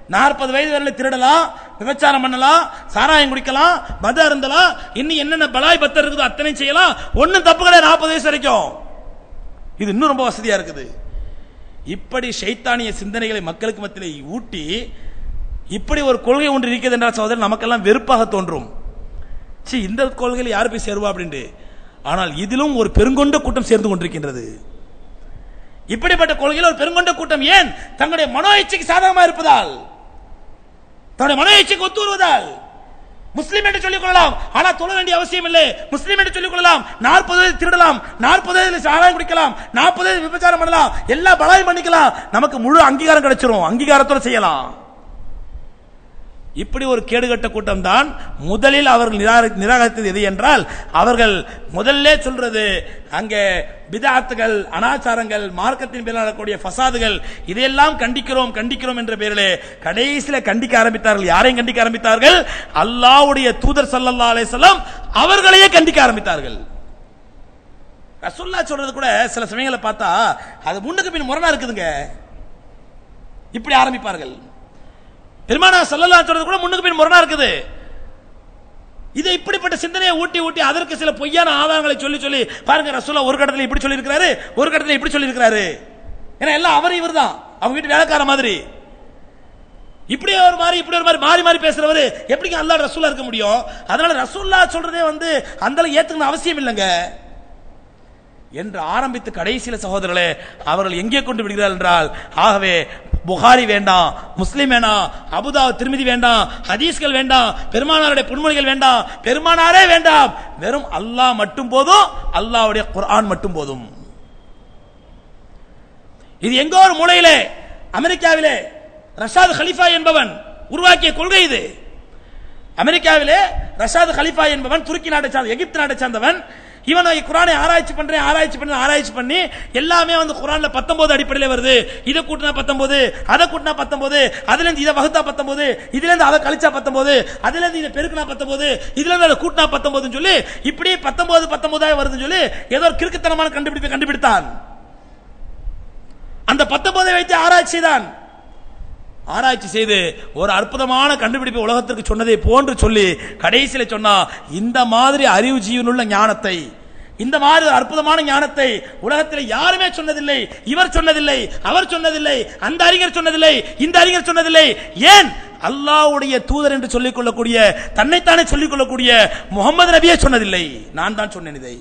A: நாற்பது வயது வரையில திருடலாம் விபச்சாரம் பண்ணலாம் சாராயம் குடிக்கலாம் மத அருந்தலாம் இன்னும் என்னென்ன பலாய் பத்தர் இருக்குதோ அத்தனை செய்யலாம் ஒன்னும் தப்பு கிடையாது நாற்பது வயசு வரைக்கும் இது இன்னும் ரொம்ப வசதியா இருக்குது இப்படி ஷைத்தானிய சிந்தனைகளை மக்களுக்கு மத்தியில் ஊட்டி இப்படி ஒரு கொள்கை ஒன்று இருக்கிறது என்றால் சகோதரர் நமக்கெல்லாம் வெறுப்பாக தோன்றும் சி இந்த கொள்கையில் யார் போய் சேருவா அப்படின்ட்டு ஆனால் இதிலும் ஒரு பெருங்கொண்ட கூட்டம் சேர்ந்து கொண்டிருக்கின்றது இப்படிப்பட்ட கொள்கையில் ஒரு பெருங்கொண்ட கூட்டம் ஏன் தங்களுடைய மனோ இச்சைக்கு சாதகமாக இருப்பதால் தன்னுடைய மனோ இச்சைக்கு ஒத்து வருவதால் முஸ்லீம் என்று சொல்லிக் கொள்ளலாம் ஆனா தொழ வேண்டிய அவசியம் இல்லை முஸ்லீம் என்று சொல்லிக் கொள்ளலாம் நாற்பது வயது திருடலாம் நாற்பது வயதில் சாராயம் குடிக்கலாம் நாற்பது வயது விபச்சாரம் பண்ணலாம் எல்லா பலாயும் பண்ணிக்கலாம் நமக்கு முழு அங்கீகாரம் கிடைச்சிரும் அங்கீகாரத்தோட செய்யலாம் இப்படி ஒரு கேடுகட்ட கூட்டம் தான் முதலில் அவர்கள் நிராகரி- நிராகரித்தது எது என்றால் அவர்கள் முதல்ல சொல்றது அங்கே பிதாத்துகள் அனாச்சாரங்கள் மார்க்கத்தின் பேரில் நடக்கக்கூடிய ஃபசாதுகள் இதையெல்லாம் கண்டிக்கிறோம் கண்டிக்கிறோம் என்ற பேரிலே கடைசியில கண்டிக்க ஆரம்பித்தார்கள் யாரையும் கண்டிக்க ஆரம்பித்தார்கள் அல்லாஹ்வுடைய தூதர் ஸல்லல்லாஹு அலைஹி வஸல்லம் அவர்களையே கண்டிக்க ஆரம்பித்தார்கள் ரசூல்லா சொல்றது கூட சில சமயங்களை பார்த்தா அது முன்னுக்கு பின் முரணா இருக்குதுங்க இப்படி ஆரம்பிப்பார்கள் பெருமானா ஸல்லல்லாஹு சொல்றது கூட முன்னுக்கு பின் முரணா இருக்குது இதை இப்படிப்பட்ட சிந்தனையை ஊட்டி ஊட்டி அதற்கு சில பொய்யான ஆதாரங்களை சொல்லி சொல்லி பாருங்க ரசூலா ஒரு கட்டத்தில் இப்படி சொல்லி இருக்கிறாரு ஒரு கட்டத்தில் இப்படி சொல்லி இருக்கிறாரு ஏன்னா எல்லாம் அவர் இவர் தான் அவங்க வீட்டு வேலைக்கார மாதிரி இப்படி ஒரு மாதிரி இப்படி ஒரு மாதிரி மாறி மாறி பேசுறவரு எப்படிங்க அல்லாஹ் ரசூலா இருக்க முடியும் அதனால ரசூல்லா சொல்றதே வந்து அந்த அளவுக்கு ஏத்துக்கணும் அவசியம் இல்லைங்க என்று ஆரம்பித்து கடைசியில சகோதரர்களே அவர்கள் எங்கே கொண்டு விடுகிறார்கள் என்றால் ஆகவே புகாரி வேண்டாம் முஸ்லிம் வேண்டாம் அபுதா திருமதி வேண்டாம் ஹதீஸ்கள் வேண்டாம் பெருமானாருடைய புன்மொழிகள் வேண்டாம் பெருமானாரே வேண்டாம் வெறும் அல்லாஹ் மட்டும் போதும் அல்லாஹ்வுடைய குர்ஆன் மட்டும் போதும் இது எங்கோ ஒரு மூலையிலே அமெரிக்காவிலே ரஷாத் கலிஃபா என்பவன் உருவாக்கிய கொள்கை இது அமெரிக்காவிலே ரஷாத் கலிஃபா என்பவன் துருக்கி நாட்டை சார்ந்த எகிப்து நாட்டை சார்ந்தவன் இவன் குரானை ஆராய்ச்சி பண்றேன் ஆராய்ச்சி பண்ணி ஆராய்ச்சி பண்ணி எல்லாமே வந்து குரான்ல 19 அடிப்படையில் வருது இதை கூட்டினா 19 அதை கூட்டினா 19 அதுல இருந்து இதை வகுத்தா 19 இதுல இருந்து அதை கழிச்சா 19 அதுல இருந்து இதை பெருக்கினா 19 இதுல இருந்து அதை கூட்டினா 19 ன்னு சொல்லி இப்படி 19 19 வருதுன்னு சொல்லி ஏதோ ஒரு கிறுக்குத்தனமான கண்டுபிடிப்பை கண்டுபிடித்தான் அந்த 19 வைத்து ஆராய்ச்சி தான் ஆராய்ச்சி செய்து ஒரு அற்புதமான கண்டுபிடிப்பை உலகத்திற்கு சொன்னதை போன்று சொல்லி கடைசியில சொன்னா இந்த மாதிரி அறிவு ஜீவனுள்ள ஞானத்தை இந்த மாதிரி ஒரு அற்புதமான ஞானத்தை உலகத்தில் யாருமே சொன்னதில்லை இவர் சொன்னதில்லை அவர் சொன்னதில்லை அந்த அறிஞர் சொன்னதில்லை இந்த அறிஞர் சொன்னதில்லை ஏன் அல்லாஹ்வுடைய தூதர் என்று சொல்லிக் கொள்ளக்கூடிய தன்னைத்தானே சொல்லிக் கொள்ளக்கூடிய முகமது நபியே சொன்னதில்லை நான் தான் சொன்னேன் இதை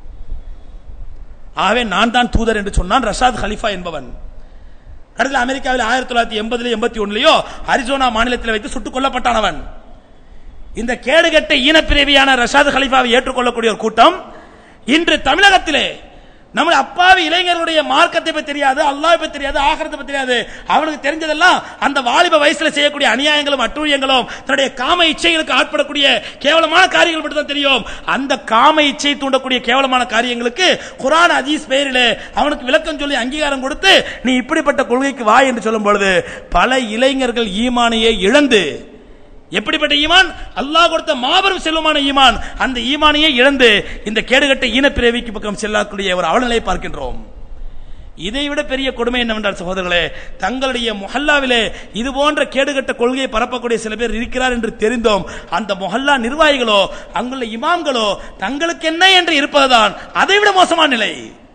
A: ஆகவே நான் தான் தூதர் என்று சொன்னான் ரஷாத் கலிஃபா என்பவன் கடைசியில் அமெரிக்காவில் ஆயிரத்தி தொள்ளாயிரத்தி எண்பதுல எண்பத்தி ஒண்ணுலயோ அரிசோனா மாநிலத்தில் வைத்து சுட்டுக் கொல்லப்பட்டான் அவன் இந்த கேடுகட்ட ஈனப்பிரவியான ரஷாத் கலிஃபாவை ஏற்றுக்கொள்ளக்கூடிய ஒரு கூட்டம் இன்று தமிழகத்திலே நம்ம அப்பாவி இளைஞர்களுடைய மார்க்கத்தை பத்தி தெரியாது அல்லாஹ் பத்தி தெரியாது ஆகரத்தை பத்தி தெரியாது அவனுக்கு தெரிஞ்சதெல்லாம் அந்த வாலிப வயசுல செய்யக்கூடிய அநியாயங்களும் அட்டூழியங்களும் தன்னுடைய காம இச்சைகளுக்கு ஆட்படக்கூடிய கேவலமான காரியங்கள் மட்டும் தான் தெரியும் அந்த காம இச்சை தூண்டக்கூடிய கேவலமான காரியங்களுக்கு குரான் அதீஸ் பெயரிலே அவனுக்கு விளக்கம் சொல்லி அங்கீகாரம் கொடுத்து நீ இப்படிப்பட்ட கொள்கைக்கு வா என்று சொல்லும் பொழுது பல இளைஞர்கள் ஈமானையே இழந்து எப்படிப்பட்ட ஈமான் அல்லாஹ் கொடுத்த மாபெரும் செல்வமான ஈமான் அந்த ஈமானையே இழந்து இந்த கேடுகட்ட ஈனப்பிறவிக்கு பக்கம் செல்லக்கூடிய ஒரு அவலநிலையை பார்க்கின்றோம் இதை விட பெரிய கொடுமை என்னவென்றால் சகோதரர்களே தங்களுடைய முஹல்லாவிலே இது போன்ற கேடுகட்ட கொள்கையை பரப்பக்கூடிய சில பேர் இருக்கிறார் என்று தெரிந்தோம் அந்த முஹல்லா நிர்வாகிகளோ அங்குள்ள இமாம்களோ தங்களுக்கு என்ன என்று இருப்பதுதான் அதை விட மோசமான நிலை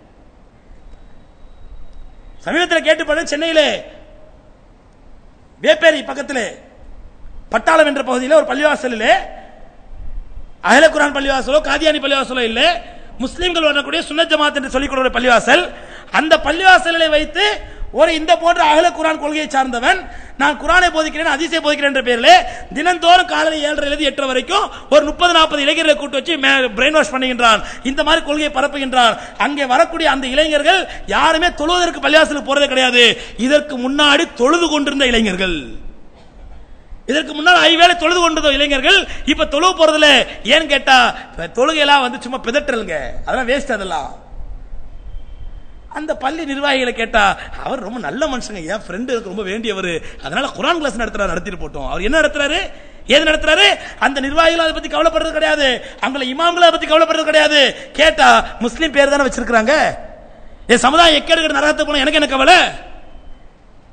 A: சமீபத்தில் கேட்டுப்பட சென்னையிலே வேப்பேரி பக்கத்திலே பட்டாளம் என்ற பகுதியில் ஒரு பள்ளிவாசலிலே அஹ்ல குரான் பள்ளிவாசலோ காதியானி பள்ளிவாசலோ இல்ல முஸ்லிம்கள் வரக்கூடிய சுன்னத் ஜமாத் என்று சொல்லிக் கொடுக்கிற பள்ளிவாசல் அந்த பள்ளிவாசலை வைத்து ஒரு இந்த போன்ற அகல குரான் கொள்கையை சார்ந்தவன் நான் குரானை போதிக்கிறேன் அதிசய போதிக்கிறேன் என்ற பேரில் தினந்தோறும் காலையில் ஏழரை எழுதி எட்டரை வரைக்கும் ஒரு முப்பது நாற்பது இளைஞர்களை கூட்டு வச்சு பிரெயின் வாஷ் பண்ணுகின்றான் இந்த மாதிரி கொள்கையை பரப்புகின்றான் அங்கே வரக்கூடிய அந்த இளைஞர்கள் யாருமே தொழுவதற்கு பள்ளிவாசலுக்கு போறதே கிடையாது இதற்கு முன்னாடி தொழுது கொண்டிருந்த இளைஞர்கள் இதற்கு முன்னால் ஐவேளை தொழுது கொண்டதோ இளைஞர்கள் இப்ப தொழுவு போறதுல ஏன்னு கேட்டா இப்ப தொழுகையெல்லாம் வந்து சும்மா பிதற்றலுங்க அதெல்லாம் வேஸ்ட் அதெல்லாம் அந்த பள்ளி நிர்வாகிகளை கேட்டா அவர் ரொம்ப நல்ல மனுஷங்க என் ஃப்ரெண்டு எனக்கு ரொம்ப வேண்டியவர் அதனால குரான் கிளாஸ் நடத்துறாரு நடத்திட்டு போட்டோம் அவர் என்ன நடத்துறாரு ஏது நடத்துறாரு அந்த நிர்வாகிகள் அதை பத்தி கவலைப்படுறது கிடையாது அங்குள்ள இமாம்களை அதை பத்தி கவலைப்படுறது கிடையாது கேட்டா முஸ்லீம் பேர் தானே வச்சிருக்காங்க என் சமுதாயம் எக்கேடு நரகத்துக்கு போனா எனக்கு என்ன கவலை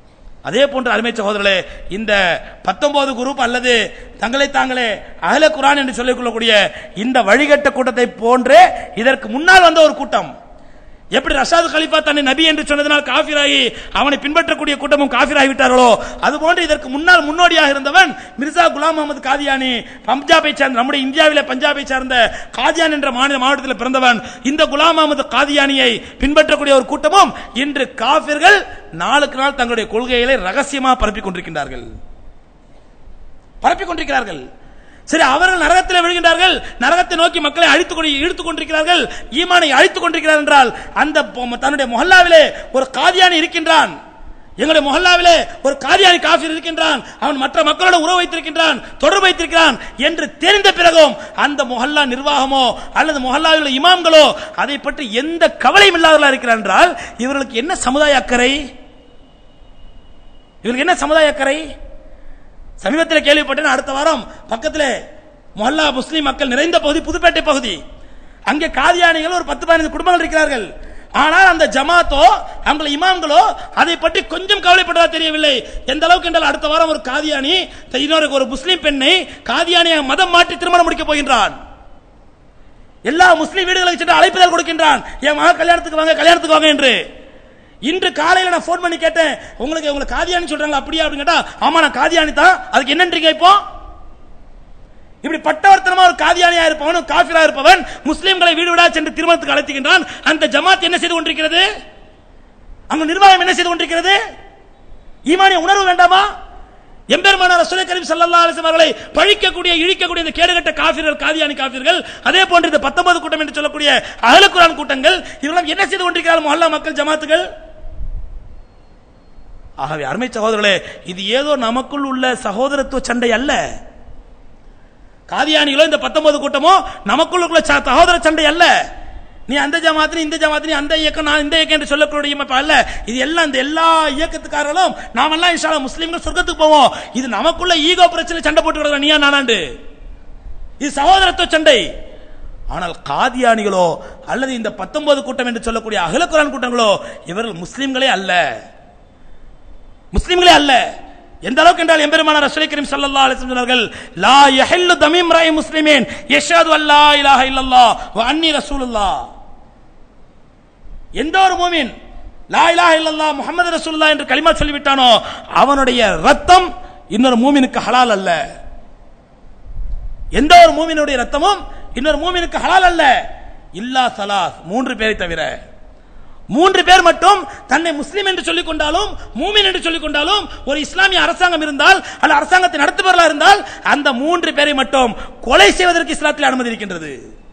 A: அதே போன்ற அருமை சகோதரர்களே இந்த பத்தொன்பது குரூப் அல்லது தங்களை தாங்களே அகல குரான் என்று சொல்லிக் கொள்ளக்கூடிய இந்த வழிகட்ட கூட்டத்தை போன்றே இதற்கு முன்னால் வந்த ஒரு கூட்டம் எப்படி ரஷாது கலிஃபா தன்னை நபி என்று சொன்னதனால் காஃபிராகி அவனை பின்பற்றக்கூடிய கூட்டமும் காஃபிராகி விட்டார்களோ அதுபோன்று இதற்கு முன்னால் முன்னோடியாக இருந்தவன் மிர்சா குலாம் முகமது காதியானி பஞ்சாபை சார்ந்த நம்முடைய இந்தியாவிலே பஞ்சாபை சார்ந்த காதியான் என்ற மாநில மாவட்டத்தில் பிறந்தவன் இந்த குலாம் முகமது காதியானியை பின்பற்றக்கூடிய ஒரு கூட்டமும் இன்று காஃபிர்கள் நாளுக்கு நாள் தங்களுடைய கொள்கைகளை ரகசியமாக பரப்பிக் கொண்டிருக்கின்றார்கள் பரப்பிக் கொண்டிருக்கிறார்கள் சரி அவர்கள் நரகத்தில் விழுகின்றார்கள் நரகத்தை நோக்கி மக்களை அழித்துக் கொண்டு இழுத்துக் கொண்டிருக்கிறார்கள் ஈமானை அழித்துக் கொண்டிருக்கிறார் என்றால் அந்த பொ- தன்னுடைய மொஹல்லாவிலே ஒரு காதியானி இருக்கின்றான் எங்களுடைய மொஹல்லாவிலே ஒரு காதியானி காஃபிர் இருக்கின்றான் அவன் மற்ற மக்களோட உறவு வைத்திருக்கின்றான் தொடர்பு வைத்திருக்கிறான் என்று தெரிந்த பிறகும் அந்த மொஹல்லா நிர்வாகமோ அல்லது மொஹல்லாவில் உள்ள இமாம்களோ அதை பற்றி எந்த கவலையும் இல்லாதவர்களா இருக்கிறார் என்றால் இவர்களுக்கு என்ன சமுதாய அக்கறை இவர்களுக்கு என்ன சமுதாய அக்கறை சமீபத்தில் கேள்விப்பட்டேன் அடுத்த வாரம் பக்கத்தில் மொஹல்லா முஸ்லீம் மக்கள் நிறைந்த பகுதி புதுப்பேட்டை பகுதி அங்கே காதியானிகள் ஒரு பத்து பதினைந்து குடும்பங்கள் இருக்கிறார்கள் ஆனால் அந்த ஜமாத்தோ அவங்க இமாம்களோ அதை பற்றி கொஞ்சம் கவலைப்பட்டதா தெரியவில்லை எந்த அளவுக்கு என்றால் அடுத்த வாரம் ஒரு காதியானி இன்னொரு ஒரு முஸ்லீம் பெண்ணை காதியானியை மதம் மாற்றி திருமணம் முடிக்க போகின்றான் எல்லா முஸ்லீம் வீடுகளுக்கு சென்று அழைப்புதல் கொடுக்கின்றான் என் மகன் கல்யாணத்துக்கு வாங்க கல்யாணத்துக்கு வாங்க என்று இன்று காலையில நான் ஃபோன் பண்ணி கேட்டேன் உங்களுக்கு உங்களுக்கு காதியானி சொல்றாங்க அப்படியா அப்படின்னு கேட்டா ஆமா நான் காதியானி தான் அதுக்கு என்னன்றீங்க இப்போ இப்படி பட்டவர்த்தனமா ஒரு காதியானியா இருப்பவன் காஃபிரா இருப்பவன் முஸ்லிம்களை வீடு வீடா சென்று திருமணத்துக்கு அழைத்துகின்றான் அந்த ஜமாத் என்ன செய்து கொண்டிருக்கிறது அங்க நிர்வாகம் என்ன செய்து கொண்டிருக்கிறது ஈமானிய உணர்வு வேண்டாமா எம்பெருமான ரசூலை கரீம் ஸல்லல்லாஹு அலைஹி வஸல்லம் அவர்களை பழிக்கக்கூடிய இழிக்கக்கூடிய இந்த கேடுகட்ட காஃபிர்கள் காதியானி காஃபிர்கள் அதே போன்று இந்த 19 கூட்டம் என்று சொல்லக்கூடிய அஹ்ல குர்ஆன் கூட்டங்கள் இவர்கள் என்ன செய்து கொண்டிருக்கிறார்கள் மொஹல்லா மக்கள் ஜமாத்துகள் ஆகவே அருமை சகோதரர்களே இது ஏதோ நமக்குள் உள்ள சகோதரத்துவ சண்டை அல்ல காதியானிகளோ இந்த 19 கூட்டமோ நமக்குள்ள உள்ள ச- சகோதர சண்டை அல்ல நீ அந்த ஜமாத்து நீ இந்த ஜமாத்து நீ அந்த இயக்கம் நான் இந்த இயக்கம் என்று சொல்லக்கூடிய அமைப்பு அல்ல இது எல்லாம் இந்த எல்லா இயக்கத்துக்காரர்களும் நாமெல்லாம் இன்ஷா அல்லாஹ் முஸ்லீம்கள் சொர்க்கத்துக்கு போவோம் இது நமக்குள்ள ஈகோ பிரச்சனை சண்டை போட்டு கிடக்கிற நீயா நானாண்டு இது சகோதரத்துவ சண்டை ஆனால் காதியானிகளோ அல்லது இந்த 19 கூட்டம் என்று சொல்லக்கூடிய அகல குரான் கூட்டங்களோ இவர்கள் முஸ்லிம்களே அல்ல முஸ்லிம்களே அல்ல எந்த அளவுக்கு என்றால் எம்பெருமான ரசூலை கரீம் ஸல்லல்லாஹு அலைஹி வஸல்லம் சொன்னார்கள் லா யஹில்லு தமீம் ராய் முஸ்லிமீன் யஷ்ஹது அல்லா இலாஹ இல்லல்லாஹ் வ அன்னி ரசூலுல்லாஹ் எந்த ஒரு மூமின் லா இலாஹ இல்லல்லாஹ் முஹம்மது ரசூலுல்லாஹ் என்று கலிமா சொல்லிவிட்டானோ அவனுடைய ரத்தம் இன்னொரு மூமினுக்கு ஹலால் அல்ல எந்த ஒரு மூமினுடைய ரத்தமும் இன்னொரு மூமினுக்கு ஹலால் அல்ல இல்லா சலாஸ் மூன்று பேரை தவிர மூன்று பேர் மட்டும் தன்னை முஸ்லிம் என்று சொல்லிக் கொண்டாலும் மூமின் என்று சொல்லிக் கொண்டாலும் ஒரு இஸ்லாமிய அரசாங்கம் இருந்தால் அல்ல அரசாங்கத்தை நடத்துபவர்களாக இருந்தால் அந்த மூன்று பேரை மட்டும் கொலை செய்வதற்கு இஸ்லாத்தில் அனுமதி இருக்கின்றது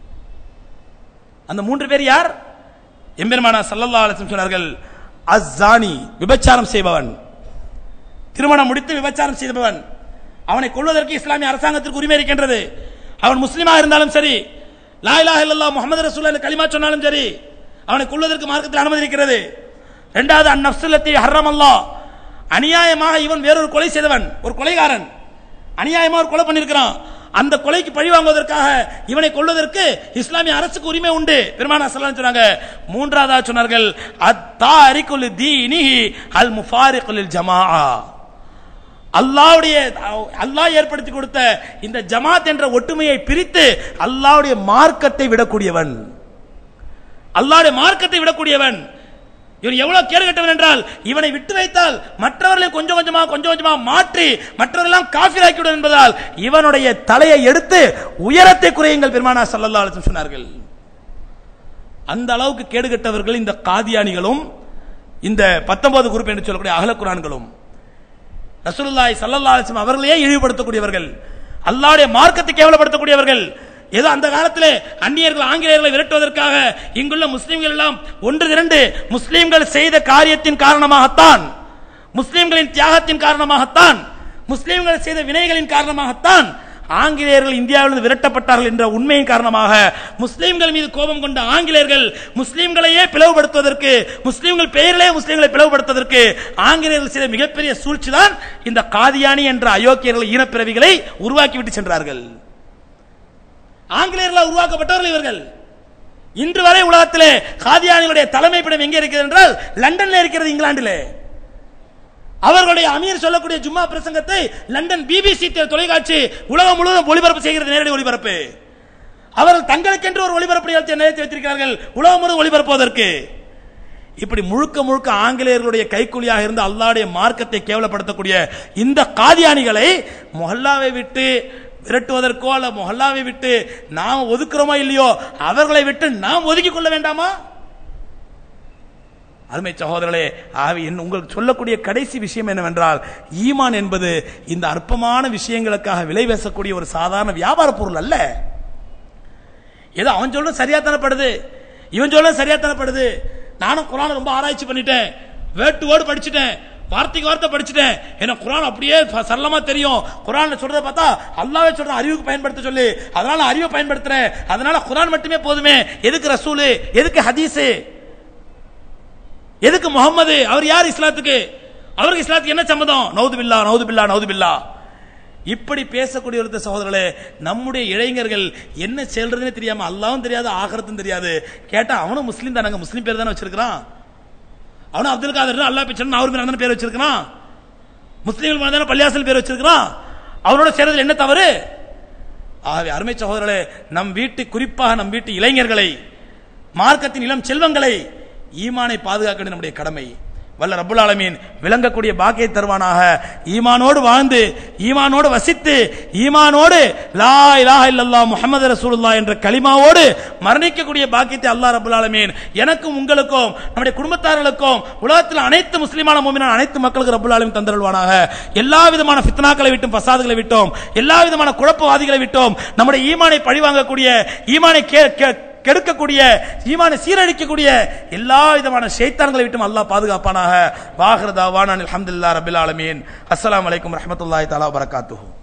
A: அந்த மூன்று பேர் யார் எம்பெருமானா சல்லல்லாஹு அலைஹி வஸல்லம் சொன்னார்கள் அஸ்ஸானி விபச்சாரம் செய்பவன் திருமணம் முடித்து விபச்சாரம் செய்தவன் அவனை கொள்வதற்கு இஸ்லாமிய அரசாங்கத்திற்கு உரிமை இருக்கின்றது அவன் முஸ்லீமாக இருந்தாலும் சரி லா இலாஹ இல்லல்லாஹ் முஹம்மது ரசூலுல்லாஹ் என்று கலிமா சொன்னாலும் சரி அவனை கொள்வதற்கு மார்க்கத்தில் அனுமதி இருக்கிறது இரண்டாவது அன் நஃப்சுல்லத்தி ஹர்ரம் அல்லாஹ் அநியாயமாக இவன் வேறொரு கொலை செய்தவன் ஒரு கொலைகாரன் அநியாயமா ஒரு கொலை பண்ணியிருக்கிறான் அந்த கொலைக்கு பழி வாங்குவதற்காக இவனை கொள்வதற்கு இஸ்லாமிய அரசுக்கு உரிமை உண்டு பெருமானா ஸல்லல்லாஹு சொன்னாங்க மூன்றாவதா சொன்னார்கள் அத்தாரிகுல் தீனிஹி அல் முஃபாரிகுல் ஜமாஆ அல்லாவுடைய அல்லாஹ் ஏற்படுத்தி கொடுத்த இந்த ஜமாத் என்ற ஒற்றுமையை பிரித்து அல்லாவுடைய மார்க்கத்தை விடக்கூடியவன் அல்லாவுடைய மார்க்கத்தை விடக்கூடியவன் இவன் எவ்வளவு கேடு கட்டவன் என்றால் இவனை விட்டு வைத்தால் மற்றவர்களை கொஞ்சம் கொஞ்சமா கொஞ்சம் கொஞ்சமா மாற்றி மற்றவர்களெல்லாம் காஃபிராக்கிவிடும் என்பதால் இவனுடைய தலையை எடுத்து உயரத்தை குறையுங்கள் பெருமானா சல்லல்லா அலிஸ்லம் சொன்னார்கள் அந்த அளவுக்கு கேடு கெட்டவர்கள் இந்த காதியானிகளும் இந்த பத்தொன்பது குரூப் என்று சொல்லக்கூடிய அகல குரான்களும் ரசூலுல்லாஹி ஸல்லல்லாஹு அலைஹி வஸல்லம் அவர்களையே இழிவுபடுத்தக்கூடியவர்கள் அல்லாஹ்வுடைய மார்க்கத்தை கேவலப்படுத்தக்கூடியவர்கள் ஏதோ அந்த காலத்திலே அந்நியர்கள் ஆங்கிலேயர்களை விரட்டுவதற்காக இங்குள்ள முஸ்லிம்கள் எல்லாம் ஒன்று திரண்டு முஸ்லிம்கள் செய்த காரியத்தின் காரணமாகத்தான் முஸ்லிம்களின் தியாகத்தின் காரணமாகத்தான் முஸ்லிம்கள் செய்த வினைகளின் காரணமாகத்தான் ஆங்கிலேயர்கள் இந்தியாவிலிருந்து விரட்டப்பட்டார்கள் என்ற உண்மையின் காரணமாக முஸ்லிம்கள் மீது கோபம் கொண்ட ஆங்கிலேயர்கள் முஸ்லிம்களையே பிளவுபடுத்துவதற்கு முஸ்லிம்கள் பெயரிலே முஸ்லிம்களை பிளவுபடுத்துவதற்கு ஆங்கிலேயர்கள் செய்த மிகப்பெரிய சூழ்ச்சி தான் இந்த காதியானி என்ற அயோக்கியர்கள் ஈனப்பிறவிகளை உருவாக்கிவிட்டு சென்றார்கள் ஆங்கிலேயர்களால் உருவாக்கப்பட்டவர்கள் இவர்கள் இன்று வரை உலகத்திலே காதியானிகளுடைய தலைமைப்பிடம் எங்கே இருக்கிறது என்றால் லண்டன்ல இருக்கிறது இங்கிலாந்திலே அவர்களுடைய அமீர் சொல்லக்கூடிய ஜும்மா பிரசங்கத்தை லண்டன் பிபிசி தொலைக்காட்சி உலகம் முழுவதும் ஒளிபரப்பு செய்கிறது நேரடி ஒளிபரப்பு அவர்கள் தங்களுக்கென்று ஒரு ஒளிபரப்பு நிகழ்ச்சியை நிலைத்து வைத்திருக்கிறார்கள் உலகம் முழுவதும் ஒளிபரப்புவதற்கு இப்படி முழுக்க முழுக்க ஆங்கிலேயர்களுடைய கைக்கூலியாக இருந்து அல்லாடைய மார்க்கத்தை கேவலப்படுத்தக்கூடிய இந்த காதியானிகளை மொஹல்லாவை விட்டு விரட்டுவதற்கோ அல்ல மொஹல்லாவை விட்டு நாம் ஒதுக்குறோமோ இல்லையோ அவர்களை விட்டு நாம் ஒதுக்கிக் கொள்ள வேண்டாமா அருமை சகோதரர்களே ஆகவே என் உங்களுக்கு சொல்லக்கூடிய கடைசி விஷயம் என்னவென்றால் ஈமான் என்பது இந்த அற்பமான விஷயங்களுக்காக விலை பேசக்கூடிய ஒரு சாதாரண வியாபார பொருள் அல்ல ஏதோ அவன் சொல்றது சரியா தானப்படுது இவன் சொல்றது சரியா தானப்படுது நானும் குரானை ரொம்ப ஆராய்ச்சி பண்ணிட்டேன் வேட்டு வேர்டு படிச்சுட்டேன் வார்த்தைக்கு வார்த்தை படிச்சுட்டேன் எனக்கு குரான் அப்படியே ப- சரளமா தெரியும் குரான் சொல்றத பார்த்தா அல்லாவே சொல்ற அறிவுக்கு பயன்படுத்த சொல்லி அதனால அறிவை பயன்படுத்துறேன் அதனால குரான் மட்டுமே போதுமே எதுக்கு ரசூலு எதுக்கு ஹதீஸு எதுக்கு முகம்மது அவர் யார் இஸ்லாத்துக்கு அவருக்கு இஸ்லாத்துக்கு என்ன சம்மதம் நவுது பில்லா நவுது பில்லா நவுது பில்லா இப்படி பேசக்கூடிய ஒருத்தர் சகோதரர்களே நம்முடைய இளைஞர்கள் என்ன செல்றதுன்னு தெரியாம அல்லாவும் தெரியாது ஆகரத்தும் தெரியாது கேட்டா அவனும் முஸ்லீம் தானங்க முஸ்லீம் பேர் தானே வச்சிருக்கிறான் அவனும் அப்துல் காதர் அல்லா பிச்சன் அவர் பேர் பேர் வச்சிருக்கிறான் முஸ்லீம்கள் மேல தானே பள்ளியாசல் பேர் வச்சிருக்கிறான் அவனோட சேர்றதுல என்ன தவறு ஆகவே அருமை சகோதரர்களே நம் வீட்டு குறிப்பாக நம் வீட்டு இளைஞர்களை மார்க்கத்தின் இளம் செல்வங்களை ஈமானை பாதுகாக்க வேண்டியது நம்முடைய கடமை வல்ல ரப்புல் ஆலமீன் விளங்கக்கூடிய பாக்கியை தருவானாக ஈமானோடு வாழ்ந்து ஈமானோடு வசித்து ஈமானோடு லா இலாஹ இல்லல்லாஹ் முஹம்மது ரசூலுல்லாஹ் என்ற கலிமாவோடு மரணிக்கக்கூடிய பாக்கியத்தை அல்லாஹ் ரப்புல் ஆலமீன் எனக்கும் உங்களுக்கும் நம்முடைய குடும்பத்தார்களுக்கும் உலகத்தில் அனைத்து முஸ்லிமான மூமினான அனைத்து மக்களுக்கு ரப்புல் ஆலமீன் தந்தருள்வானாக எல்லா விதமான ஃபித்னாக்களை விட்டும் பசாதுகளை விட்டோம் எல்லா விதமான குழப்பவாதிகளை விட்டோம் நம்முடைய ஈமானை பழிவாங்கக்கூடிய ஈமானை கே- கே- கெடுக்கக்கூடிய ஈமானை சீரழிக்கக்கூடிய எல்லா விதமான ஷைத்தான்களை விட்டும் அல்லாஹ் பாதுகாப்பானாக வாஹிரதாவான் அல்ஹம்துலில்லாஹ் ரபில் ஆலமீன் அஸ்ஸலாமு அலைக்கும் ரஹ்மத்துல்லாஹி தஆலா வபரகாத்துஹு